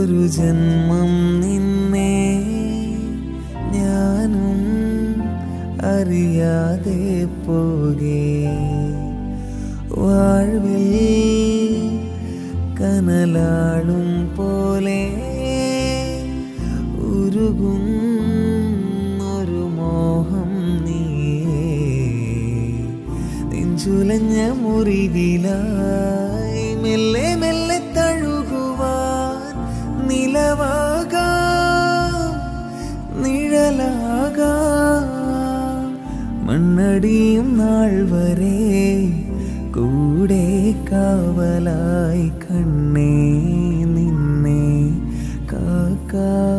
ഒരു ജന്മം നിന്നെ ഞാനും അറിയാതെ പോകേ വാഴ്വിൽ കനലാളും പോലെ ഉരുകും ഒരു മോഹം നീയേ നെഞ്ചുലഞ്ഞ മുറിവിലായി മെല്ലെ മെല്ലെ തഴുകുവാൻ നിലവാകാം നിഴലാകാം മണ്ണടിയും നാൾ വരെ കൂടെ കാവലായി കണ്ണേ നിന്നെ കാക്കാ